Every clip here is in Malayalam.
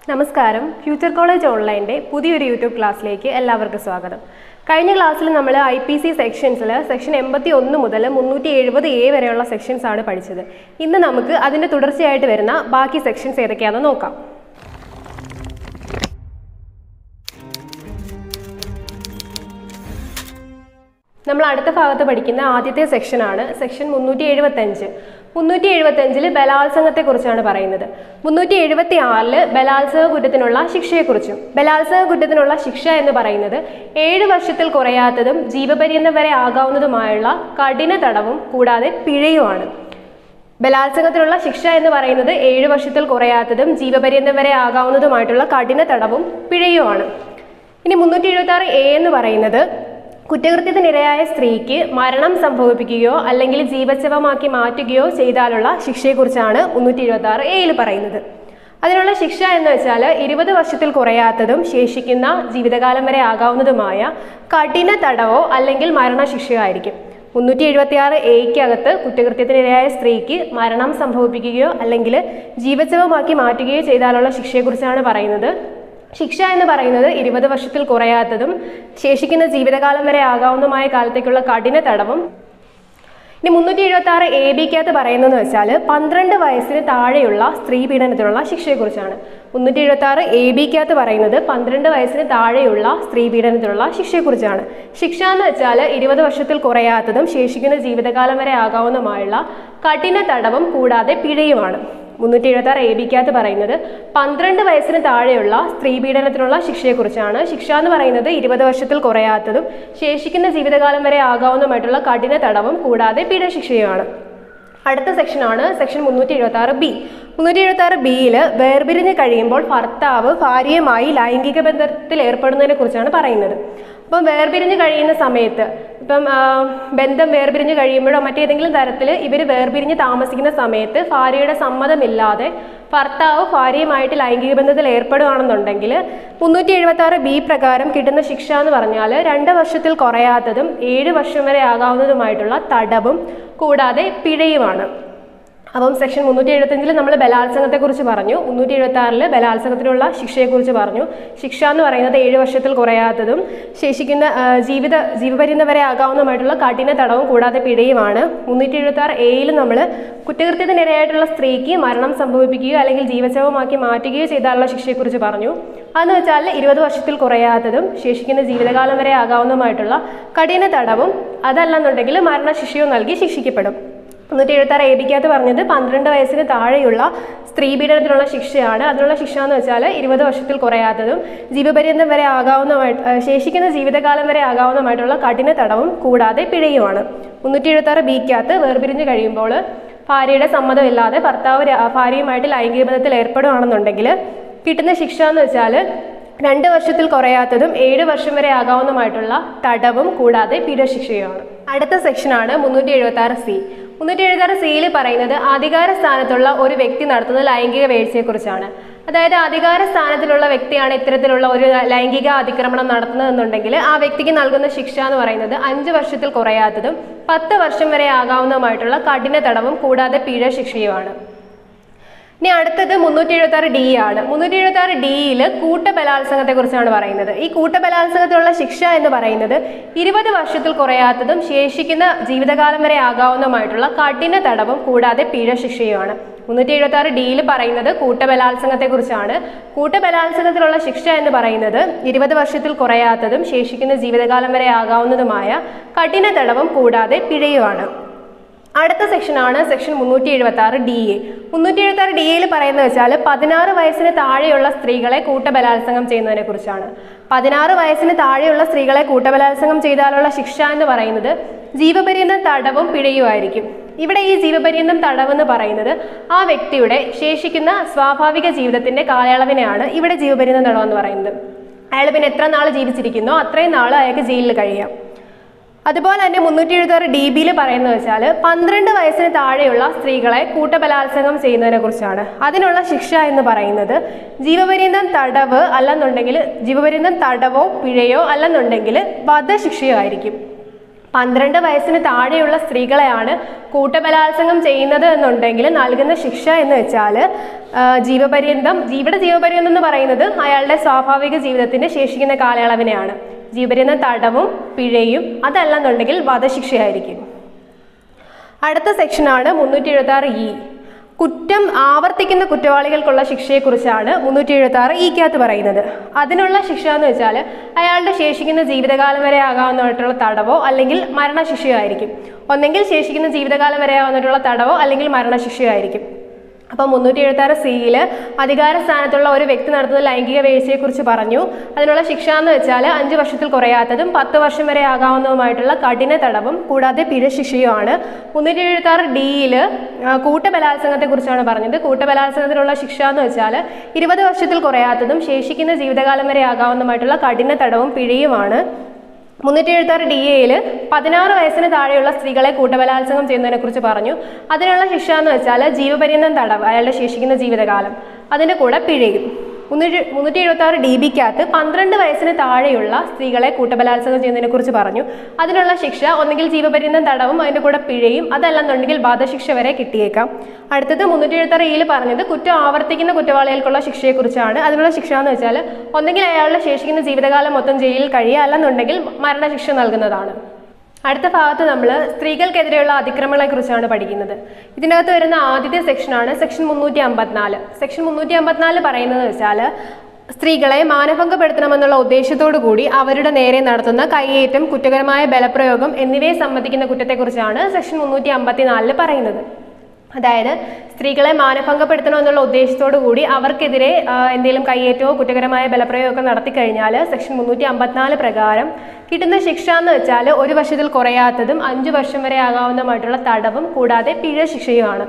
നമസ്കാരം ഫ്യൂച്ചർ കോളേജ് ഓൺലൈൻ്റെ പുതിയൊരു യൂട്യൂബ് ക്ലാസ്സിലേക്ക് എല്ലാവർക്കും സ്വാഗതം കഴിഞ്ഞ ക്ലാസ്സിൽ നമ്മൾ ഐ പി സി സെക്ഷൻസിൽ സെക്ഷൻ എൺപത്തി ഒന്ന് മുതൽ മുന്നൂറ്റി എഴുപത് എ വരെയുള്ള സെക്ഷൻസ് ആണ് പഠിച്ചത് ഇന്ന് നമുക്ക് അതിൻ്റെ തുടർച്ചയായിട്ട് വരുന്ന ബാക്കി സെക്ഷൻസ് ഏതൊക്കെയാണെന്ന് നോക്കാം നമ്മൾ അടുത്ത ഭാഗത്ത് പഠിക്കുന്ന ആദ്യത്തെ സെക്ഷനാണ് സെക്ഷൻ മുന്നൂറ്റി എഴുപത്തഞ്ച് മുന്നൂറ്റി എഴുപത്തഞ്ചിൽ ബലാത്സംഗത്തെക്കുറിച്ചാണ് പറയുന്നത് മുന്നൂറ്റി എഴുപത്തി ആറില് ബലാത്സംഗ കുറ്റത്തിനുള്ള ശിക്ഷയെക്കുറിച്ചും ബലാത്സംഗ കുറ്റത്തിനുള്ള ശിക്ഷ എന്ന് പറയുന്നത് ഏഴ് വർഷത്തിൽ കുറയാത്തതും ജീവപര്യന്തം വരെ ആകാവുന്നതുമായുള്ള കഠിന തടവും കൂടാതെ പിഴയുമാണ് ബലാത്സംഗത്തിനുള്ള ശിക്ഷ എന്ന് പറയുന്നത് ഏഴ് വർഷത്തിൽ കുറയാത്തതും ജീവപര്യന്തം വരെ ആകാവുന്നതുമായിട്ടുള്ള കഠിന തടവും പിഴയുമാണ് ഇനി മുന്നൂറ്റി എഴുപത്തി ആറ് എ എന്ന് പറയുന്നത് കുറ്റകൃത്യത്തിനിരയായ സ്ത്രീക്ക് മരണം സംഭവിപ്പിക്കുകയോ അല്ലെങ്കിൽ ജീവച്ഛവമാക്കി മാറ്റുകയോ ചെയ്താലുള്ള ശിക്ഷയെക്കുറിച്ചാണ് മുന്നൂറ്റി എഴുപത്തി ആറ് എയിൽ പറയുന്നത് അതിനുള്ള ശിക്ഷ എന്ന് വെച്ചാൽ ഇരുപത് വർഷത്തിൽ കുറയാത്തതും ശേഷിക്കുന്ന ജീവിതകാലം വരെ ആകാവുന്നതുമായ കഠിന തടവോ അല്ലെങ്കിൽ മരണശിക്ഷയോ ആയിരിക്കും മുന്നൂറ്റി എഴുപത്തി ആറ് എയ്ക്കകത്ത് കുറ്റകൃത്യത്തിനിരയായ സ്ത്രീക്ക് മരണം സംഭവിപ്പിക്കുകയോ അല്ലെങ്കിൽ ജീവച്ഛവമാക്കി മാറ്റുകയോ ചെയ്താലുള്ള ശിക്ഷയെക്കുറിച്ചാണ് പറയുന്നത് ശിക്ഷ എന്ന് പറയുന്നത് ഇരുപത് വർഷത്തിൽ കുറയാത്തതും ശേഷിക്കുന്ന ജീവിതകാലം വരെ ആകാവുന്നതുമായ കാലത്തേക്കുള്ള കഠിന തടവും ഇനി മുന്നൂറ്റി എഴുപത്തി ആറ് എ ബിക്കകത്ത് പറയുന്നതെന്ന് വെച്ചാൽ പന്ത്രണ്ട് വയസ്സിന് താഴെയുള്ള സ്ത്രീ പീഡനത്തിനുള്ള ശിക്ഷയെക്കുറിച്ചാണ് മുന്നൂറ്റി എഴുപത്തി ആറ് എ ബിക്കകത്ത് പറയുന്നത് പന്ത്രണ്ട് വയസ്സിന് താഴെയുള്ള സ്ത്രീ പീഡനത്തിനുള്ള ശിക്ഷയെക്കുറിച്ചാണ് ശിക്ഷ എന്ന് വെച്ചാൽ ഇരുപത് വർഷത്തിൽ കുറയാത്തതും ശേഷിക്കുന്ന ജീവിതകാലം വരെ ആകാവുന്നതുമായുള്ള കഠിന തടവും കൂടാതെ പിഴയുമാണ് മുന്നൂറ്റി എഴുപത്തി ആറ് എ ബിക്കകത്ത് പറയുന്നത് പന്ത്രണ്ട് വയസ്സിന് താഴെയുള്ള സ്ത്രീ പീഡനത്തിനുള്ള ശിക്ഷയെക്കുറിച്ചാണ് ശിക്ഷ എന്ന് പറയുന്നത് ഇരുപത് വർഷത്തിൽ കുറയാത്തതും ശേഷിക്കുന്ന ജീവിതകാലം വരെ ആകാവുന്നതുമായിട്ടുള്ള കഠിന തടവും കൂടാതെ പിഴശിക്ഷയുമാണ് അടുത്ത സെക്ഷനാണ് സെക്ഷൻ മുന്നൂറ്റി എഴുപത്തി ആറ് ബി മുന്നൂറ്റി എഴുപത്തി ആറ് ബിയിൽ വേർപിരിഞ്ഞ് കഴിയുമ്പോൾ ഭർത്താവ് ഭാര്യയുമായി ലൈംഗിക ബന്ധത്തിൽ ഏർപ്പെടുന്നതിനെ കുറിച്ചാണ് പറയുന്നത് അപ്പം വേർപിരിഞ്ഞ് കഴിയുന്ന സമയത്ത് ഇപ്പം ആ, ബന്ധം വേർപിരിഞ്ഞ് കഴിയുമ്പോഴോ മറ്റേതെങ്കിലും തരത്തിൽ ഇവർ വേർപിരിഞ്ഞ് താമസിക്കുന്ന സമയത്ത് ഭാര്യയുടെ സമ്മതമില്ലാതെ ഭർത്താവ് ഭാര്യയുമായിട്ട് ലൈംഗിക ബന്ധത്തിൽ ഏർപ്പെടുകയാണെന്നുണ്ടെങ്കിൽ മുന്നൂറ്റി എഴുപത്തി ആറ് ബി പ്രകാരം കിട്ടുന്ന ശിക്ഷ എന്ന് പറഞ്ഞാൽ രണ്ട് വർഷത്തിൽ കുറയാത്തതും ഏഴ് വർഷം വരെ ആകാവുന്നതുമായിട്ടുള്ള തടവും കൂടാതെ പിഴയുമാണ് അപ്പം സെക്ഷൻ മുന്നൂറ്റി എഴുപത്തഞ്ചിൽ നമ്മൾ ബലാത്സംഗത്തെക്കുറിച്ച് പറഞ്ഞു മുന്നൂറ്റി എഴുപത്തി ആറിൽ ബലാത്സംഗത്തിനുള്ള ശിക്ഷയെക്കുറിച്ച് പറഞ്ഞു ശിക്ഷ എന്ന് പറയുന്നത് ഏഴ് വർഷത്തിൽ കുറയാത്തതും ശേഷിക്കുന്ന ആ, ജീവിത ജീവപര്യന്തം വരെ ആകാവുന്നതുമായിട്ടുള്ള കഠിന തടവും കൂടാതെ പിഴയുമാണ് മുന്നൂറ്റി എഴുപത്തി ആറ് എയിൽ നമ്മൾ കുറ്റകൃത്യത്തിനിരയായിട്ടുള്ള സ്ത്രീക്ക് മരണം സംഭവിപ്പിക്കുകയോ അല്ലെങ്കിൽ ജീവശവമാക്കി മാറ്റുകയോ ചെയ്താലുള്ള ശിക്ഷയെക്കുറിച്ച് പറഞ്ഞു അതെന്ന് വെച്ചാൽ ഇരുപത് വർഷത്തിൽ കുറയാത്തതും ശേഷിക്കുന്ന ജീവിതകാലം വരെ ആകാവുന്നതുമായിട്ടുള്ള കഠിന തടവും അതല്ലെന്നുണ്ടെങ്കിൽ മരണശിക്ഷയോ നൽകി ശിക്ഷിക്കപ്പെടും മുന്നൂറ്റി എഴുപത്തി ആറ് എ ബിക്കകത്ത് പറഞ്ഞത് പന്ത്രണ്ട് വയസ്സിന് താഴെയുള്ള സ്ത്രീ പീഡനത്തിനുള്ള ശിക്ഷയാണ് അതിനുള്ള ശിക്ഷ എന്ന് വെച്ചാൽ ഇരുപത് വർഷത്തിൽ കുറയാത്തതും ജീവപര്യന്തം വരെ ആകാവുന്നതായിട്ട് ഏഹ് ശേഷിക്കുന്ന ജീവിതകാലം വരെ ആകാവുന്നതുമായിട്ടുള്ള കഠിന തടവും കൂടാതെ പിഴയുമാണ് മുന്നൂറ്റി എഴുപത്തി ആറ് ബിക്കകത്ത് വേർപിരിഞ്ഞ് കഴിയുമ്പോൾ ഭാര്യയുടെ സമ്മതമില്ലാതെ ഭർത്താവ് രാ- ഭാര്യയുമായിട്ട് ലൈംഗിക ബന്ധത്തിൽ ഏർപ്പെടുകയാണെന്നുണ്ടെങ്കിൽ കിട്ടുന്ന ശിക്ഷ എന്ന് വെച്ചാൽ രണ്ട് വർഷത്തിൽ കുറയാത്തതും ഏഴ് വർഷം വരെ ആകാവുന്നതുമായിട്ടുള്ള തടവും കൂടാതെ പിഴശിക്ഷയുമാണ് അടുത്ത സെക്ഷനാണ് മുന്നൂറ്റി എഴുപത്തി ആറ് സി മുന്നൂറ്റി എഴുപത്തി ആറ് സിയിൽ പറയുന്നത് അധികാര സ്ഥാനത്തുള്ള ഒരു വ്യക്തി നടത്തുന്ന ലൈംഗിക വീഴ്ചയെക്കുറിച്ചാണ് അതായത് അധികാര സ്ഥാനത്തിലുള്ള വ്യക്തിയാണ് ഇത്തരത്തിലുള്ള ഒരു ലൈംഗിക അതിക്രമണം നടത്തുന്നതെന്നുണ്ടെങ്കിൽ ആ വ്യക്തിക്ക് നൽകുന്ന ശിക്ഷ എന്ന് പറയുന്നത് അഞ്ച് വർഷത്തിൽ കുറയാത്തതും പത്ത് വർഷം വരെ ആകാവുന്നതുമായിട്ടുള്ള കഠിന തടവും കൂടാതെ പിഴ ശിക്ഷയുമാണ് ഇനി അടുത്തത് മുന്നൂറ്റി എഴുപത്തി ആറ് ഡി ആണ് മുന്നൂറ്റി എഴുപത്തി ആറ് ഡിയിൽ കൂട്ടബലാത്സംഗത്തെ കുറിച്ചാണ് പറയുന്നത് ഈ കൂട്ടബലാത്സംഗത്തിലുള്ള ശിക്ഷ എന്ന് പറയുന്നത് ഇരുപത് വർഷത്തിൽ കുറയാത്തതും ശേഷിക്കുന്ന ജീവിതകാലം വരെ ആകാവുന്നതുമായിട്ടുള്ള കഠിന തടവും കൂടാതെ പിഴ ശിക്ഷയുമാണ് മുന്നൂറ്റി എഴുപത്തി ആറ് ഡിയിൽ പറയുന്നത് കൂട്ടബലാത്സംഗത്തെ കുറിച്ചാണ് കൂട്ടബലാത്സംഗത്തിലുള്ള ശിക്ഷ എന്ന് പറയുന്നത് ഇരുപത് വർഷത്തിൽ കുറയാത്തതും ശേഷിക്കുന്ന ജീവിതകാലം വരെ ആകാവുന്നതുമായ കഠിന തടവും കൂടാതെ പിഴയുമാണ് അടുത്ത സെക്ഷനാണ് സെക്ഷൻ മുന്നൂറ്റി എഴുപത്തി ആറ് ഡി എ മുന്നൂറ്റി എഴുപത്തി ആറ് ഡി എയിൽ പറയുന്നത് വെച്ചാൽ പതിനാറ് വയസ്സിന് താഴെയുള്ള സ്ത്രീകളെ കൂട്ടബലാത്സംഗം ചെയ്യുന്നതിനെ കുറിച്ചാണ് പതിനാറ് വയസ്സിന് താഴെയുള്ള സ്ത്രീകളെ കൂട്ടബലാത്സംഗം ചെയ്താലുള്ള ശിക്ഷ എന്ന് പറയുന്നത് ജീവപര്യന്തം തടവും പിഴയുമായിരിക്കും ഇവിടെ ഈ ജീവപര്യന്തം തടവെന്ന് പറയുന്നത് ആ വ്യക്തിയുടെ ശേഷിക്കുന്ന സ്വാഭാവിക ജീവിതത്തിന്റെ കാലയളവിനെയാണ് ഇവിടെ ജീവപര്യന്തം തടവെന്ന് പറയുന്നത് അയാൾ പിന്നെ എത്ര നാൾ ജീവിച്ചിരിക്കുന്നോ അത്രയും നാൾ അയാൾക്ക് ജയിലിൽ കഴിയാം അതുപോലെ തന്നെ മുന്നൂറ്റി എഴുപത്തി ആറ് ഡി ബിയിൽ പറയുന്നത് വെച്ചാൽ പന്ത്രണ്ട് വയസ്സിന് താഴെയുള്ള സ്ത്രീകളെ കൂട്ടബലാത്സംഗം ചെയ്യുന്നതിനെ കുറിച്ചാണ് അതിനുള്ള ശിക്ഷ എന്ന് പറയുന്നത് ജീവപര്യന്തം തടവ് അല്ലെന്നുണ്ടെങ്കിൽ ജീവപര്യന്തം തടവോ പിഴയോ അല്ലെന്നുണ്ടെങ്കിൽ വധശിക്ഷയോ ആയിരിക്കും പന്ത്രണ്ട് വയസ്സിന് താഴെയുള്ള സ്ത്രീകളെയാണ് കൂട്ടബലാത്സംഗം ചെയ്യുന്നത് എന്നുണ്ടെങ്കിൽ നൽകുന്ന ശിക്ഷ എന്ന് വെച്ചാൽ ജീവപര്യന്തം ഇവിടെ ജീവപര്യന്തം എന്ന് പറയുന്നത് അയാളുടെ സ്വാഭാവിക ജീവിതത്തിന്റെ ശേഷിക്കുന്ന കാലയളവിനെയാണ് ജീവപര്യന്തം തടവും പിഴയും അതല്ലെന്നുണ്ടെങ്കിൽ വധശിക്ഷയായിരിക്കും അടുത്ത സെക്ഷനാണ് മുന്നൂറ്റി എഴുപത്തി ആറ് ഇ കുറ്റം ആവർത്തിക്കുന്ന കുറ്റവാളികൾക്കുള്ള ശിക്ഷയെക്കുറിച്ചാണ് മുന്നൂറ്റി എഴുപത്തി ആറ് ഇക്കകത്ത് പറയുന്നത് അതിനുള്ള ശിക്ഷ എന്ന് വെച്ചാൽ അയാളുടെ ശേഷിക്കുന്ന ജീവിതകാലം വരെ ആകാവുന്നതായിട്ടുള്ള തടവോ അല്ലെങ്കിൽ മരണശിക്ഷയോ ആയിരിക്കും ഒന്നെങ്കിൽ ശേഷിക്കുന്ന ജീവിതകാലം വരെ ആവുന്നതായിട്ടുള്ള തടവോ അല്ലെങ്കിൽ മരണശിക്ഷയോ ആയിരിക്കും അപ്പോൾ മുന്നൂറ്റി എഴുപത്തി ആറ് സിയിൽ അധികാര സ്ഥാനത്തുള്ള ഒരു വ്യക്തി നടത്തുന്ന ലൈംഗിക വീഴ്ചയെക്കുറിച്ച് പറഞ്ഞു അതിനുള്ള ശിക്ഷ എന്ന് വെച്ചാൽ അഞ്ച് വർഷത്തിൽ കുറയാത്തതും പത്ത് വർഷം വരെ ആകാവുന്നതുമായിട്ടുള്ള കഠിന തടവും കൂടാതെ പിഴ ശിക്ഷയുമാണ് മുന്നൂറ്റി എഴുപത്തി ആറ് ഡിയിൽ കൂട്ടബലാത്സംഗത്തെക്കുറിച്ചാണ് പറഞ്ഞത് കൂട്ടബലാത്സംഗത്തിനുള്ള ശിക്ഷ എന്ന് വെച്ചാൽ ഇരുപത് വർഷത്തിൽ കുറയാത്തതും ശേഷിക്കുന്ന ജീവിതകാലം വരെ ആകാവുന്നതുമായിട്ടുള്ള കഠിന തടവും പിഴയുമാണ് മുന്നൂറ്റി എഴുപത്താറ് ഡി എയിൽ പതിനാറ് വയസ്സിന് താഴെയുള്ള സ്ത്രീകളെ കൂട്ടബലാത്സംഗം ചെയ്യുന്നതിനെ കുറിച്ച് പറഞ്ഞു അതിനുള്ള ശിക്ഷ എന്ന് വെച്ചാൽ ജീവപര്യന്തം തടവ് അയാളുടെ ശേഷിക്കുന്ന ജീവിതകാലം അതിൻ്റെ കൂടെ പിഴയും മുന്നൂറ്റി മുന്നൂറ്റി എഴുപത്തി ആറ് ഡി ബിക്കകത്ത് പന്ത്രണ്ട് വയസ്സിന് താഴെയുള്ള സ്ത്രീകളെ കൂട്ടബലാത്സംഗം ചെയ്യുന്നതിനെ കുറിച്ച് പറഞ്ഞു അതിനുള്ള ശിക്ഷ ഒന്നുകിൽ ജീവപര്യന്തം തടവും അതിൻ്റെ കൂടെ പിഴയും അതല്ലെന്നുണ്ടെങ്കിൽ വധശിക്ഷ വരെ കിട്ടിയേക്കാം അടുത്തത് മുന്നൂറ്റി എഴുപത്തി ആറ് ഇയിൽ പറഞ്ഞത് കുറ്റം ആവർത്തിക്കുന്ന കുറ്റവാളികൾക്കുള്ള ശിക്ഷയെക്കുറിച്ചാണ് അതിനുള്ള ശിക്ഷ എന്ന് വെച്ചാൽ ഒന്നുകിൽ അയാളുടെ ശേഷിക്കുന്ന ജീവിതകാലം മൊത്തം ജയിലിൽ കഴിയുക അല്ലെന്നുണ്ടെങ്കിൽ മരണശിക്ഷ നൽകുന്നതാണ് അടുത്ത ഭാഗത്ത് നമ്മൾ സ്ത്രീകൾക്കെതിരെയുള്ള അതിക്രമങ്ങളെക്കുറിച്ചാണ് പഠിക്കുന്നത് ഇതിനകത്ത് വരുന്ന ആദ്യത്തെ സെക്ഷനാണ് സെക്ഷൻ മുന്നൂറ്റി അമ്പത്തിനാല് സെക്ഷൻ മുന്നൂറ്റി അമ്പത്തിനാല് പറയുന്നത് വെച്ചാൽ സ്ത്രീകളെ മാനഭംഗപ്പെടുത്തണമെന്നുള്ള ഉദ്ദേശത്തോടു കൂടി അവരുടെ നേരെ നടത്തുന്ന കയ്യേറ്റം കുറ്റകരമായ ബലപ്രയോഗം എന്നിവയെ സംബന്ധിക്കുന്ന കുറ്റത്തെക്കുറിച്ചാണ് സെക്ഷൻ മുന്നൂറ്റി അമ്പത്തിനാലില് പറയുന്നത് അതായത് സ്ത്രീകളെ മാനഭംഗപ്പെടുത്തണമെന്നുള്ള ഉദ്ദേശത്തോടു കൂടി അവർക്കെതിരെ ആ, എന്തെങ്കിലും കയ്യേറ്റമോ കുറ്റകരമായ ബലപ്രയോഗമൊക്കെ നടത്തി കഴിഞ്ഞാൽ സെക്ഷൻ മുന്നൂറ്റി അമ്പത്തിനാല് പ്രകാരം കിട്ടുന്ന ശിക്ഷ എന്ന് വെച്ചാൽ ഒരു വർഷത്തിൽ കുറയാത്തതും അഞ്ചു വർഷം വരെ ആകാവുന്നതുമായിട്ടുള്ള തടവും കൂടാതെ പിഴ ശിക്ഷയുമാണ്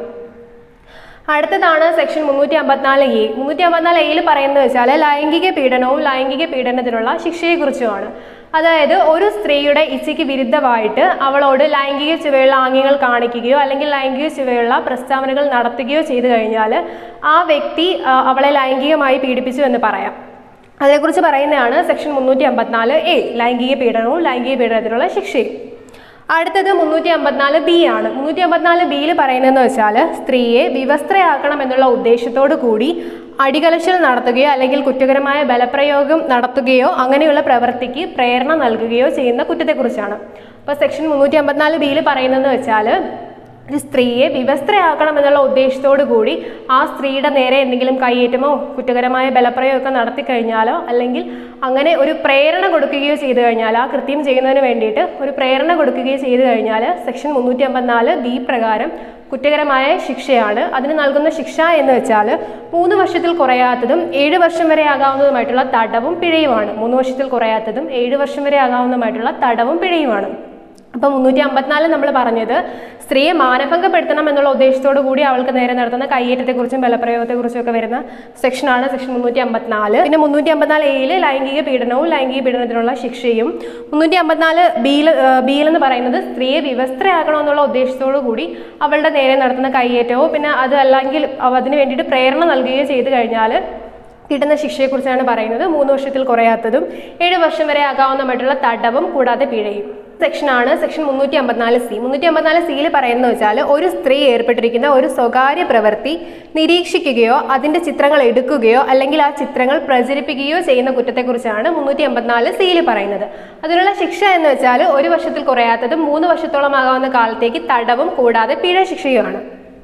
അടുത്തതാണ് സെക്ഷൻ മുന്നൂറ്റി അമ്പത്തിനാല് എ മുന്നൂറ്റി അമ്പത്തിനാല് എയിൽ പറയുന്നത് വെച്ചാൽ ലൈംഗിക പീഡനവും ലൈംഗിക പീഡനത്തിനുള്ള ശിക്ഷയെക്കുറിച്ചുമാണ് അതായത് ഒരു സ്ത്രീയുടെ ഇച്ഛയ്ക്ക് വിരുദ്ധമായിട്ട് അവളോട് ലൈംഗിക ചുവയുള്ള ആംഗ്യങ്ങൾ കാണിക്കുകയോ അല്ലെങ്കിൽ ലൈംഗിക ചുവയുള്ള പ്രസ്താവനകൾ നടത്തുകയോ ചെയ്തു കഴിഞ്ഞാൽ ആ വ്യക്തി ആ, അവളെ ലൈംഗികമായി പീഡിപ്പിച്ചു എന്ന് പറയാം അതേക്കുറിച്ച് പറയുന്നതാണ് സെക്ഷൻ മുന്നൂറ്റി അമ്പത്തിനാല് എ ലൈംഗിക പീഡനവും ലൈംഗിക പീഡനത്തിനുള്ള ശിക്ഷയും അടുത്തത് മുന്നൂറ്റി അമ്പത്തിനാല് ബി ആണ് മുന്നൂറ്റി അമ്പത്തിനാല് ബിയിൽ പറയുന്നതെന്ന് വെച്ചാൽ സ്ത്രീയെ വിവസ്ത്രയാക്കണം എന്നുള്ള ഉദ്ദേശത്തോടു കൂടി അടികലശൽ നടത്തുകയോ അല്ലെങ്കിൽ കുറ്റകരമായ ബലപ്രയോഗം നടത്തുകയോ അങ്ങനെയുള്ള പ്രവൃത്തിക്ക് പ്രേരണ നൽകുകയോ ചെയ്യുന്ന കുറ്റത്തെക്കുറിച്ചാണ് അപ്പോൾ സെക്ഷൻ മുന്നൂറ്റി അമ്പത്തിനാല് ബിയിൽ പറയുന്നതെന്ന് വെച്ചാൽ ഒരു സ്ത്രീയെ വിവസ്ത്രയാക്കണം എന്നുള്ള ഉദ്ദേശത്തോടു കൂടി ആ സ്ത്രീയുടെ നേരെ എന്തെങ്കിലും കയ്യേറ്റമോ കുറ്റകരമായ ബലപ്രയോഗമൊക്കെ നടത്തി കഴിഞ്ഞാലോ അല്ലെങ്കിൽ അങ്ങനെ ഒരു പ്രേരണ കൊടുക്കുകയോ ചെയ്തു കഴിഞ്ഞാൽ ആ കൃത്യം ചെയ്യുന്നതിന് വേണ്ടിയിട്ട് ഒരു പ്രേരണ കൊടുക്കുകയോ ചെയ്തു കഴിഞ്ഞാൽ സെക്ഷൻ മുന്നൂറ്റി അമ്പത്തിനാല് ബി പ്രകാരം കുറ്റകരമായ ശിക്ഷയാണ് അതിന് നൽകുന്ന ശിക്ഷ എന്ന് വെച്ചാൽ മൂന്ന് വർഷത്തിൽ കുറയാത്തതും ഏഴ് വർഷം വരെ ആകാവുന്നതുമായിട്ടുള്ള തടവും പിഴയുമാണ് മൂന്ന് വർഷത്തിൽ കുറയാത്തതും ഏഴ് വർഷം വരെ ആകാവുന്നതുമായിട്ടുള്ള തടവും പിഴയുമാണ് അപ്പോൾ മുന്നൂറ്റി അമ്പത്തിനാല് നമ്മൾ പറഞ്ഞത് സ്ത്രീയെ മാനഭംഗപ്പെടുത്തണം എന്നുള്ള ഉദ്ദേശത്തോടു കൂടി അവൾക്ക് നേരെ നടത്തുന്ന കയ്യേറ്റത്തെക്കുറിച്ചും ബലപ്രയോഗത്തെക്കുറിച്ചും ഒക്കെ വരുന്ന സെക്ഷനാണ് സെക്ഷൻ മുന്നൂറ്റി അമ്പത്തിനാല് പിന്നെ മുന്നൂറ്റി അമ്പത്തിനാല് എയിൽ ലൈംഗിക പീഡനവും ലൈംഗിക പീഡനത്തിനുള്ള ശിക്ഷയും മുന്നൂറ്റി അമ്പത്തിനാല് ബിയിൽ ബിയിൽ എന്ന് പറയുന്നത് സ്ത്രീയെ വിവസ്ത്രയാക്കണമെന്നുള്ള ഉദ്ദേശത്തോടു കൂടി അവളുടെ നേരെ നടത്തുന്ന കയ്യേറ്റവും പിന്നെ അത് അല്ലെങ്കിൽ അവ- അതിന് വേണ്ടിയിട്ട് പ്രേരണ നൽകുകയോ ചെയ്തു കഴിഞ്ഞാൽ കിട്ടുന്ന ശിക്ഷയെക്കുറിച്ചാണ് പറയുന്നത് മൂന്ന് വർഷത്തിൽ കുറയാത്തതും ഏഴ് വർഷം വരെ ആകാവുന്നതായിട്ടുള്ള തടവും കൂടാതെ പിഴയും സെക്ഷനാണ് സെക്ഷൻ മുന്നൂറ്റി അമ്പത്തിനാല് സി മുന്നൂറ്റി അമ്പത്തിനാല് സിയിൽ പറയുന്നത് വെച്ചാൽ ഒരു സ്ത്രീ ഏർപ്പെട്ടിരിക്കുന്ന ഒരു സ്വകാര്യ പ്രവൃത്തി നിരീക്ഷിക്കുകയോ അതിൻ്റെ ചിത്രങ്ങൾ എടുക്കുകയോ അല്ലെങ്കിൽ ആ ചിത്രങ്ങൾ പ്രചരിപ്പിക്കുകയോ ചെയ്യുന്ന കുറ്റത്തെക്കുറിച്ചാണ് മുന്നൂറ്റി അമ്പത്തിനാല് സിയിൽ പറയുന്നത് അതിനുള്ള ശിക്ഷ എന്ന് വെച്ചാൽ ഒരു വർഷത്തിൽ കുറയാത്തതും മൂന്ന് വർഷത്തോളം ആകാവുന്ന കാലത്തേക്ക് തടവും കൂടാതെ പിഴ ശിക്ഷയുമാണ്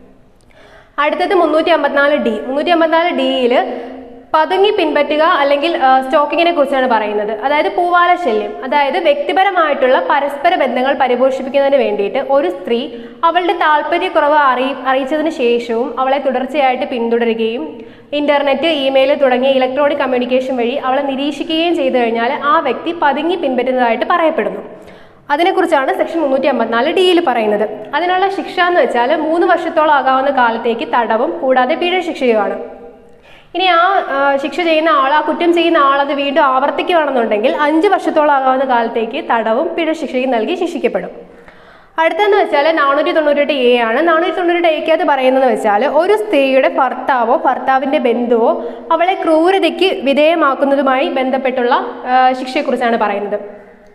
അടുത്തത് മുന്നൂറ്റി അമ്പത്തിനാല് ഡി മുന്നൂറ്റി അമ്പത്തിനാല് ഡിയിൽ പതുങ്ങി പിൻപറ്റുക അല്ലെങ്കിൽ സ്റ്റോക്കിങ്ങിനെ കുറിച്ചാണ് പറയുന്നത് അതായത് പൂവാല ശല്യം അതായത് വ്യക്തിപരമായിട്ടുള്ള പരസ്പര ബന്ധങ്ങൾ പരിപോഷിപ്പിക്കുന്നതിന് വേണ്ടിയിട്ട് ഒരു സ്ത്രീ അവളുടെ താല്പര്യക്കുറവ് അറിയി അറിയിച്ചതിന് ശേഷവും അവളെ തുടർച്ചയായിട്ട് പിന്തുടരുകയും ഇന്റർനെറ്റ് ഇമെയിൽ തുടങ്ങിയ ഇലക്ട്രോണിക് കമ്മ്യൂണിക്കേഷൻ വഴി അവളെ നിരീക്ഷിക്കുകയും ചെയ്തു കഴിഞ്ഞാൽ ആ വ്യക്തി പതുങ്ങി പിൻപറ്റുന്നതായിട്ട് പറയപ്പെടുന്നു അതിനെക്കുറിച്ചാണ് സെക്ഷൻ മുന്നൂറ്റി അമ്പത്തിനാല് ഡിയിൽ പറയുന്നത് അതിനുള്ള ശിക്ഷ എന്ന് വെച്ചാൽ മൂന്ന് വർഷത്തോളം ആകാവുന്ന കാലത്തേക്ക് തടവും കൂടാതെ പിഴ ശിക്ഷയുമാണ് ഇനി ആ ആ, ശിക്ഷ ചെയ്യുന്ന ആൾ ആ കുറ്റം ചെയ്യുന്ന ആൾ അത് വീണ്ടും ആവർത്തിക്കുകയാണെന്നുണ്ടെങ്കിൽ അഞ്ച് വർഷത്തോളം ആകാവുന്ന കാലത്തേക്ക് തടവും പിഴ ശിക്ഷയും നൽകി ശിക്ഷിക്കപ്പെടും അടുത്തെന്ന് വെച്ചാൽ നാനൂറ്റി തൊണ്ണൂറ്റെട്ട് എ ആണ് നാനൂറ്റി തൊണ്ണൂറ്റെട്ട് എക്കകത്ത് പറയുന്നത് വെച്ചാൽ ഒരു സ്ത്രീയുടെ ഭർത്താവോ ഭർത്താവിൻ്റെ ബന്ധുവോ അവളെ ക്രൂരതയ്ക്ക് വിധേയമാക്കുന്നതുമായി ബന്ധപ്പെട്ടുള്ള ആ, ശിക്ഷയെക്കുറിച്ചാണ് പറയുന്നത്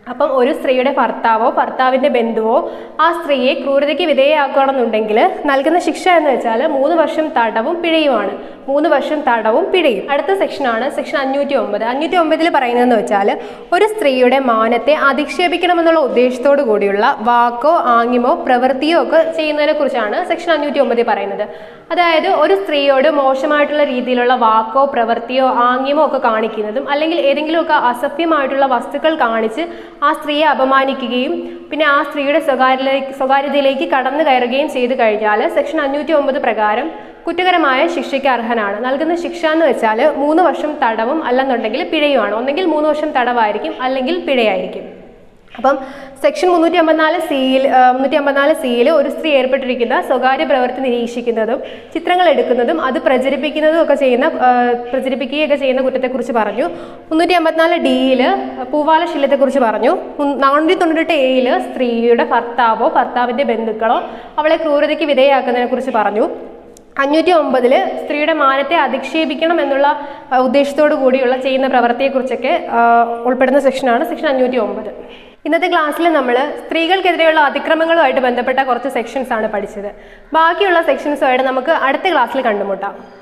അപ്പം ഒരു സ്ത്രീയുടെ ഭർത്താവോ ഭർത്താവിൻ്റെ ബന്ധുവോ ആ സ്ത്രീയെ ക്രൂരതയ്ക്ക് വിധേയമാക്കുകയാണെന്നുണ്ടെങ്കിൽ നൽകുന്ന ശിക്ഷ എന്ന് വെച്ചാൽ മൂന്ന് വർഷം തടവും പിഴയുമാണ് മൂന്ന് വർഷം തടവും പിഴയും അടുത്ത സെക്ഷനാണ് സെക്ഷൻ അഞ്ഞൂറ്റി ഒമ്പത് അഞ്ഞൂറ്റി ഒമ്പതിൽ പറയുന്നതെന്ന് വെച്ചാൽ ഒരു സ്ത്രീയുടെ മാനത്തെ അധിക്ഷേപിക്കണമെന്നുള്ള ഉദ്ദേശത്തോടു കൂടിയുള്ള വാക്കോ ആംഗ്യമോ പ്രവൃത്തിയോ ഒക്കെ ചെയ്യുന്നതിനെ കുറിച്ചാണ് സെക്ഷൻ അഞ്ഞൂറ്റി ഒമ്പതിൽ പറയുന്നത് അതായത് ഒരു സ്ത്രീയോട് മോശമായിട്ടുള്ള രീതിയിലുള്ള വാക്കോ പ്രവൃത്തിയോ ആംഗ്യമോ ഒക്കെ കാണിക്കുന്നതും അല്ലെങ്കിൽ ഏതെങ്കിലുമൊക്കെ അസഭ്യമായിട്ടുള്ള വസ്തുക്കൾ കാണിച്ച് ആ സ്ത്രീയെ അപമാനിക്കുകയും പിന്നെ ആ സ്ത്രീയുടെ സ്വകാര്യതയിലേക്ക് സ്വകാര്യതയിലേക്ക് കടന്നു കയറുകയും ചെയ്തു കഴിഞ്ഞാൽ സെക്ഷൻ അഞ്ഞൂറ്റി ഒമ്പത് പ്രകാരം കുറ്റകരമായ ശിക്ഷയ്ക്ക് അർഹനാണ് നൽകുന്ന ശിക്ഷ എന്ന് വെച്ചാൽ മൂന്ന് വർഷം തടവും അല്ലെന്നുണ്ടെങ്കിൽ പിഴയുമാണ് ഒന്നെങ്കിൽ മൂന്ന് വർഷം തടവായിരിക്കും അല്ലെങ്കിൽ പിഴയായിരിക്കും അപ്പം സെക്ഷൻ മുന്നൂറ്റി അമ്പത്തിനാല് സിയിൽ മുന്നൂറ്റി അമ്പത്തിനാല് സിയിൽ ഒരു സ്ത്രീ ഏർപ്പെട്ടിരിക്കുന്ന സ്വകാര്യ പ്രവൃത്തി നിരീക്ഷിക്കുന്നതും ചിത്രങ്ങൾ എടുക്കുന്നതും അത് പ്രചരിപ്പിക്കുന്നതും ഒക്കെ ചെയ്യുന്ന ആ, പ്രചരിപ്പിക്കുകയൊക്കെ ചെയ്യുന്ന കുറ്റത്തെക്കുറിച്ച് പറഞ്ഞു മുന്നൂറ്റി അമ്പത്തിനാല് ഡിയിൽ പൂവാല ശീലത്തെക്കുറിച്ച് പറഞ്ഞു മുൻ- നാനൂറ്റി തൊണ്ണൂറ്റെട്ട് എയിൽ സ്ത്രീയുടെ ഭർത്താവോ ഭർത്താവിൻ്റെ ബന്ധുക്കളോ അവളെ ക്രൂരതയ്ക്ക് വിധേയമാക്കുന്നതിനെക്കുറിച്ച് പറഞ്ഞു അഞ്ഞൂറ്റി ഒമ്പതിൽ സ്ത്രീയുടെ മാനത്തെ അധിക്ഷേപിക്കണം എന്നുള്ള ആ, ഉദ്ദേശത്തോടു കൂടിയുള്ള ചെയ്യുന്ന പ്രവൃത്തിയെക്കുറിച്ചൊക്കെ ആ, ഉൾപ്പെടുന്ന സെക്ഷനാണ് സെക്ഷൻ അഞ്ഞൂറ്റി ഒമ്പത് ഇന്നത്തെ ക്ലാസ്സിൽ നമ്മൾ സ്ത്രീകൾക്കെതിരെയുള്ള അതിക്രമങ്ങളുമായിട്ട് ബന്ധപ്പെട്ട കുറച്ച് സെക്ഷൻസ് ആണ് പഠിച്ചത് ബാക്കിയുള്ള സെക്ഷൻസുമായിട്ട് നമുക്ക് അടുത്ത ക്ലാസ്സിൽ കണ്ടുമുട്ടാം